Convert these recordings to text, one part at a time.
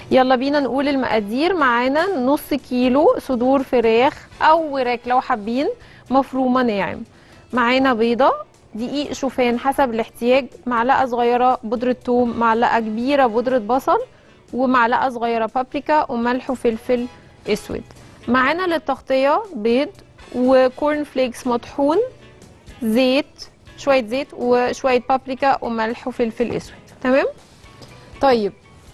يلا بينا نقول المقادير معانا نص كيلو صدور فراخ او وراك لو حابين مفرومه ناعم معانا بيضه دقيق شوفان حسب الاحتياج معلقه صغيره بودره ثوم معلقه كبيره بودره بصل ومعلقه صغيره بابريكا وملح وفلفل اسود معانا للتغطيه بيض وكورن فليكس مطحون زيت شويه زيت وشويه بابريكا وملح وفلفل اسود تمام طيب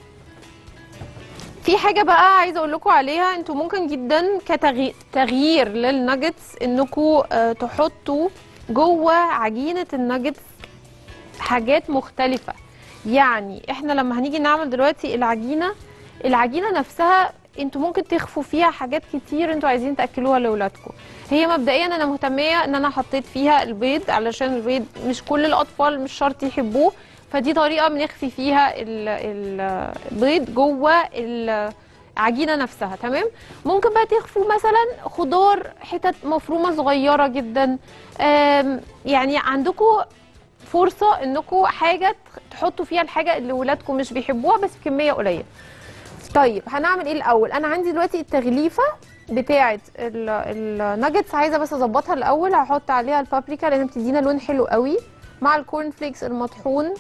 في حاجه بقى عايزه اقول لكم عليها انتوا ممكن جدا كتغيير للناجتس انكم آه، تحطوا جوه عجينه الناجتس حاجات مختلفه يعني احنا لما هنيجي نعمل دلوقتي العجينه العجينه نفسها انتوا ممكن تخفوا فيها حاجات كتير انتوا عايزين تاكلوها لاولادكم هي مبدئيا انا مهتميه ان انا حطيت فيها البيض علشان البيض مش كل الاطفال مش شرط يحبوه فدي طريقه بنخفي فيها ال- ال- البيض جوه العجينه نفسها تمام ممكن بقى تخفوا مثلا خضار حتت مفرومه صغيره جدا آم، يعني عندكم فرصه انكم حاجه تحطوا فيها الحاجه اللي ولادكم مش بيحبوها بس بكميه قليله طيب هنعمل ايه الاول انا عندي دلوقتي التغليفه بتاعه ال- الناجتس عايزه بس اظبطها الاول هحط عليها البابريكا لان بتدينا لون حلو قوي مع الكورن فليكس المطحون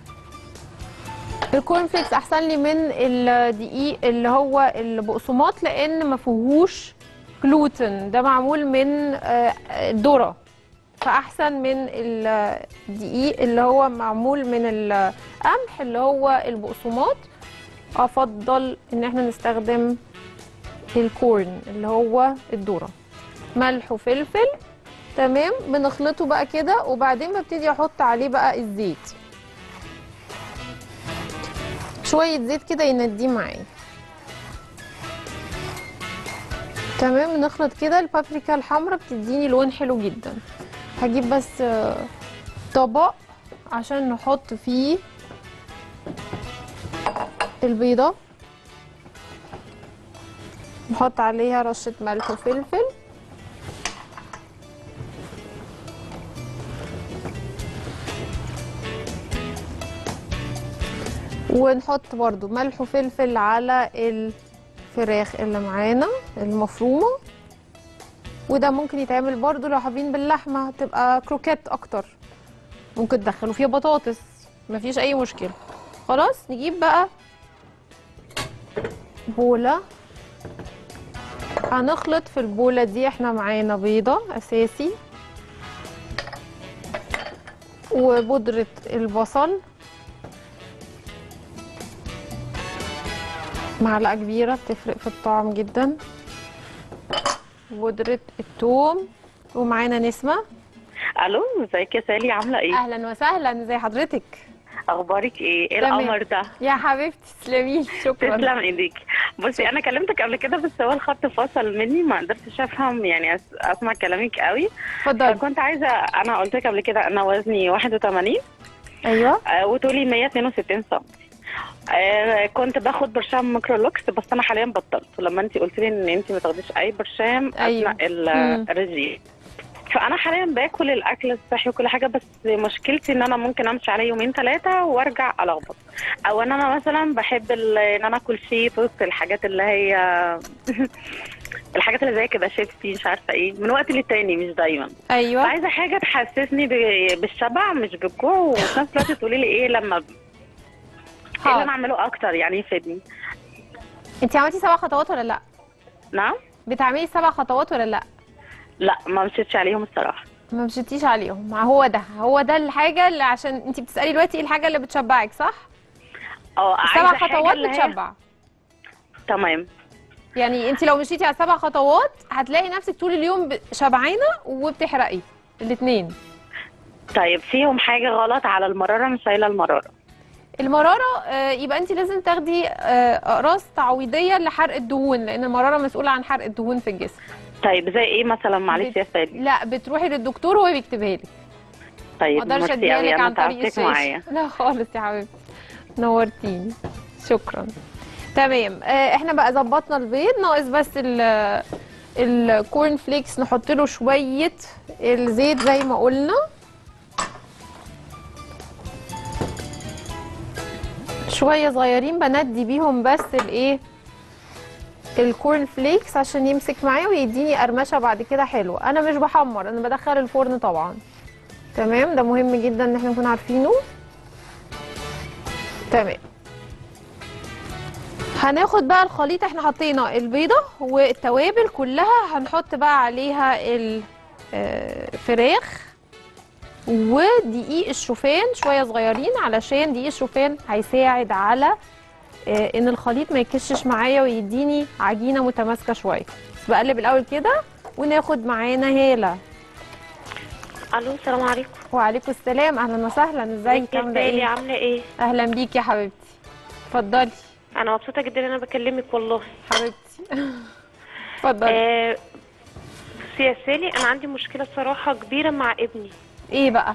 الكورن فليكس احسن لي من الدقيق اللي هو البقسماط لان ما فيهوش جلوتين ده معمول من آه، ذره فاحسن من الدقيق اللي هو معمول من القمح اللي هو البقسماط افضل ان احنا نستخدم الكورن اللي هو الذره ملح وفلفل تمام بنخلطه بقى كده وبعدين ببتدي احط عليه بقى الزيت شويه زيت كده ينديه معايا تمام نخلط كده البابريكا الحمراء بتديني لون حلو جدا هجيب بس آه، طبق عشان نحط فيه البيضة نحط عليها رشة ملح وفلفل ونحط برضو ملح وفلفل على الفراخ اللي معانا المفرومة وده ممكن يتعمل برضو لو حابين باللحمة تبقى كروكيت اكتر ممكن تدخلوا فيها بطاطس مفيش اي مشكلة خلاص نجيب بقى بولة هنخلط في البولة دي احنا معانا بيضة اساسي وبودرة البصل معلقة كبيرة بتفرق في الطعم جدا بودرة الثوم ومعانا نسمة الو ازيك يا سالي عامله ايه اهلا وسهلا زي حضرتك اخبارك ايه ايه تمام. القمر ده يا حبيبتي تسلمي شكرا تسلم ايديك بصي انا كلمتك قبل كده بس هو الخط فصل مني ما قدرتش افهم يعني أس- اسمع كلامك قوي اتفضلي فكنت عايزه انا قلت لك قبل كده انا وزني 81 ايوه آه، وطولي 162 سم آه، كنت باخد برشام ميكرولوكس بس انا حاليا بطلت ولما انت قلت لي ان انت ما تاخديش اي برشام أيوة. اثناء ال- مم. الرجيم فانا حاليا باكل الاكل الصحي وكل حاجه بس مشكلتي ان انا ممكن امشي عليه يومين ثلاثه وارجع الخبط او ان انا مثلا بحب ال- ان انا اكل شيتوس الحاجات اللي هي الحاجات اللي زي كده شيبسي مش عارفه ايه من وقت للتاني مش دايما ايوه عايزه حاجه تحسسني ب- بالشبع مش بالجوع وفي نفس الوقت تقولي لي ايه لما ايه اللي حاضر. انا اعمله اكتر يعني يفيدني انت عملتي سبع خطوات ولا لا نعم بتعملي سبع خطوات ولا لا لا ما مشيتش عليهم الصراحه ما مشيتيش عليهم ما هو ده هو ده الحاجه اللي عشان انت بتسالي دلوقتي ايه الحاجه اللي بتشبعك صح اه سبع عايزه حاجه خطوات اللي هي بتشبع تمام يعني انت لو مشيتي على سبع خطوات هتلاقي نفسك طول اليوم ب- شبعانه وبتحرقي الاثنين طيب فيهم حاجه غلط على المراره مش شايله المراره المراره آه، يبقى انت لازم تاخدي آه، اقراص تعويضيه لحرق الدهون لان المراره مسؤوله عن حرق الدهون في الجسم طيب زي ايه مثلا معلش يا سالي لا بتروحي للدكتور وهو بيكتبها لك ما طيب اقدرش ميرسي اديها قوي لك انا عن طريق تعبتك الشاشه معايا لا خالص يا حبيبتي نورتيني شكرا تمام آه، احنا بقى ظبطنا البيض ناقص بس ال الكورن فليكس نحط له شويه الزيت زي ما قلنا شويه صغيرين بندي بيهم بس الايه الكورن فليكس عشان يمسك معايا ويديني قرمشه بعد كده حلوه انا مش بحمر انا بدخل الفرن طبعا تمام ده مهم جدا ان احنا نكون عارفينه تمام هناخد بقى الخليط احنا حطينا البيضه والتوابل كلها هنحط بقى عليها الفراخ ودقيق الشوفان شويه صغيرين علشان دقيق الشوفان هيساعد على آه، ان الخليط ما يكشش معايا ويديني عجينه متماسكه شويه بس بقلب الاول كده وناخد معانا هاله الو السلام عليكم وعليكم السلام اهلا وسهلا ازيك عامله ازيك ايه عامله ايه اهلا بيك يا حبيبتي اتفضلي انا مبسوطه جدا ان انا بكلمك والله حبيبتي اتفضلي آه بصي يا سالي انا عندي مشكله صراحه كبيره مع ابني ايه بقى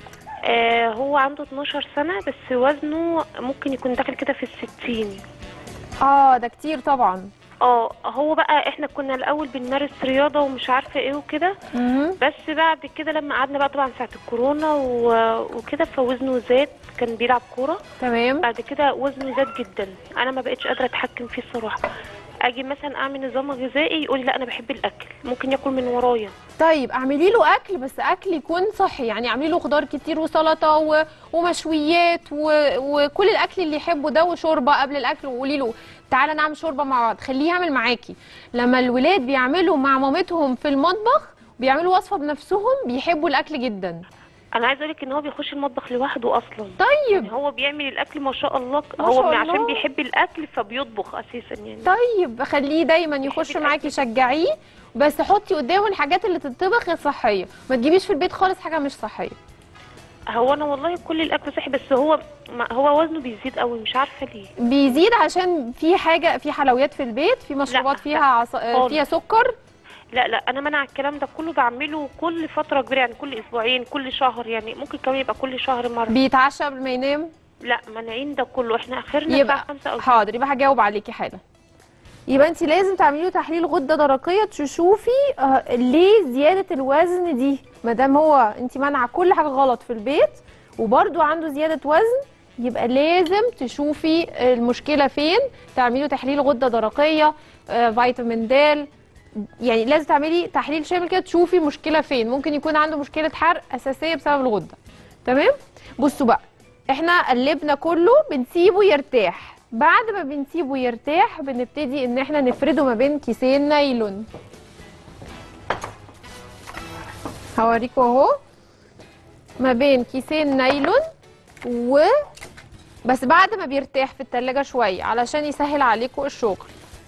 آه هو عنده 12 سنه بس وزنه ممكن يكون داخل كده في الستين اه ده كتير طبعا اه هو بقى احنا كنا الاول بنمارس رياضه ومش عارفه ايه وكده مهم. بس بعد كده لما قعدنا بقى طبعا ساعه الكورونا و- وكده فوزنه زاد كان بيلعب كوره تمام بعد كده وزنه زاد جدا انا ما بقتش قادره اتحكم فيه الصراحه اجي مثلا اعمل نظام غذائي يقول لي لا انا بحب الاكل ممكن ياكل من ورايا طيب اعملي له اكل بس اكل يكون صحي يعني اعملي له خضار كتير وسلطه و... ومشويات و... وكل الاكل اللي يحبه ده وشوربه قبل الاكل وقولي له تعالى نعمل شوربه مع بعض خليه يعمل معاكي لما الولاد بيعملوا مع مامتهم في المطبخ بيعملوا وصفه بنفسهم بيحبوا الاكل جدا انا عايزه اقول لك ان هو بيخش المطبخ لوحده اصلا طيب يعني هو بيعمل الاكل ما شاء الله ما هو شاء من- عشان الله. بيحب الاكل فبيطبخ اساسا يعني طيب خليه دايما يخش الأكل. معاكي شجعيه بس حطي قدامه الحاجات اللي تطبخ الصحيه ما تجيبيش في البيت خالص حاجه مش صحيه هو انا والله كل الاكل صحي بس هو ما هو وزنه بيزيد قوي مش عارفه ليه بيزيد عشان في حاجه في حلويات في البيت في مشروبات لا، فيها لا، عص... خالص. فيها سكر لا لا انا منع الكلام ده كله بعمله كل فتره كبيره يعني كل اسبوعين كل شهر يعني ممكن كمان يبقى كل شهر مره بيتعشى قبل ما ينام لا مانعين ده كله احنا اخرنا يبقى الساعه 5 او حاضر يبقى هجاوب عليكي حالا يبقى انت لازم تعملي له تحليل غده درقيه تشوفي آه، ليه زياده الوزن دي ما دام هو انت مانعه كل حاجه غلط في البيت وبرده عنده زياده وزن يبقى لازم تشوفي المشكله فين تعملي له تحليل غده درقيه آه، فيتامين د يعني لازم تعملي تحليل شامل كده تشوفي مشكله فين ممكن يكون عنده مشكله حرق اساسيه بسبب الغده تمام بصوا بقى احنا قلبنا كله بنسيبه يرتاح بعد ما بنسيبه يرتاح بنبتدي ان احنا نفرده ما بين كيسين نايلون هوريكم اهو ما بين كيسين نايلون و بس بعد ما بيرتاح في التلاجة شوية علشان يسهل عليكم الشغل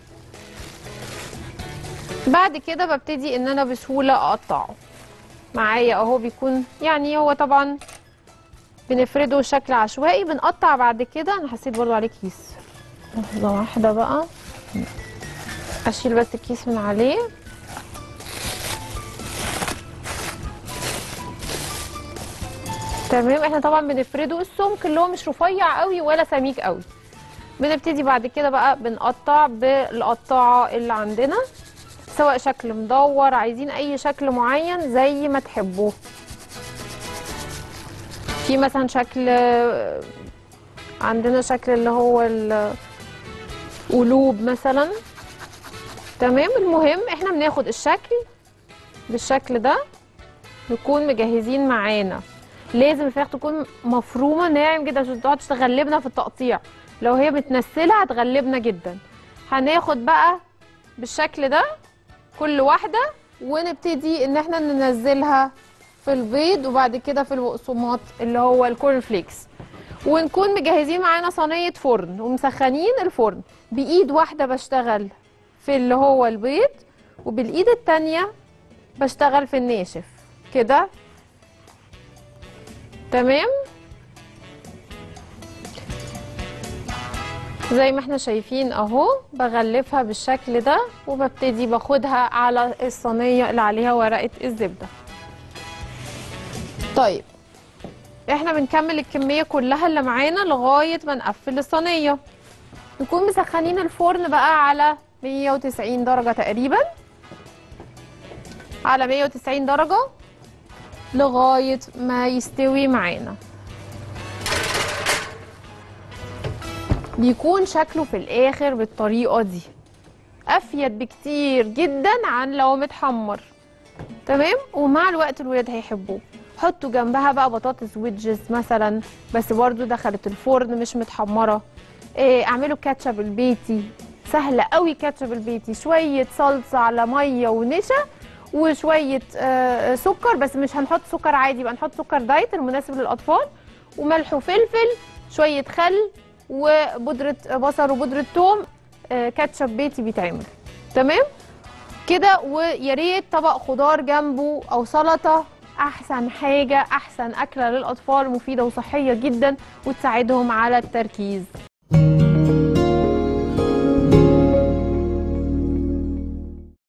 بعد كده ببتدي ان انا بسهولة اقطعه معايا اهو بيكون يعني هو طبعا بنفرده بشكل عشوائي بنقطع بعد كده انا حسيت برضو عليه كيس لحظه واحده بقى اشيل بس الكيس من عليه تمام احنا طبعا بنفرده السمك اللي هو مش رفيع قوي ولا سميك قوي بنبتدي بعد كده بقى بنقطع بالقطاعه اللي عندنا سواء شكل مدور عايزين اي شكل معين زي ما تحبوه في مثلا شكل عندنا شكل اللي هو القلوب مثلا تمام المهم احنا بناخد الشكل بالشكل ده نكون مجهزين معانا لازم الفراخ تكون مفرومه ناعم جدا عشان تقعدش تغلبنا في التقطيع لو هي متنسله هتغلبنا جدا هناخد بقى بالشكل ده كل واحده ونبتدي ان احنا ننزلها في البيض وبعد كده في البقسماط اللي هو الكورن فليكس ونكون مجهزين معانا صينيه فرن ومسخنين الفرن بايد واحده بشتغل في اللي هو البيض وبالايد التانية بشتغل في الناشف كده تمام زي ما احنا شايفين اهو بغلفها بالشكل ده وببتدي باخدها على الصينيه اللي عليها ورقه الزبده طيب احنا بنكمل الكميه كلها اللي معانا لغايه ما نقفل الصينيه نكون مسخنين الفرن بقى على 190 درجه تقريبا على 190 درجه لغايه ما يستوي معانا بيكون شكله في الاخر بالطريقه دي افيد بكتير جدا عن لو متحمر تمام ومع الوقت الولاد هيحبوه حطوا جنبها بقى بطاطس ويدجز مثلا بس برضو دخلت الفرن مش متحمره إيه اعملوا كاتشب البيتي سهله قوي كاتشب البيتي شويه صلصه على ميه ونشا وشويه آه، سكر بس مش هنحط سكر عادي بقى نحط سكر دايت المناسب للاطفال وملح وفلفل شويه خل وبودره بصل وبودره ثوم آه، كاتشب بيتي بيتعمل تمام كده ويا ريت طبق خضار جنبه او سلطه احسن حاجه احسن اكله للاطفال مفيده وصحيه جدا وتساعدهم على التركيز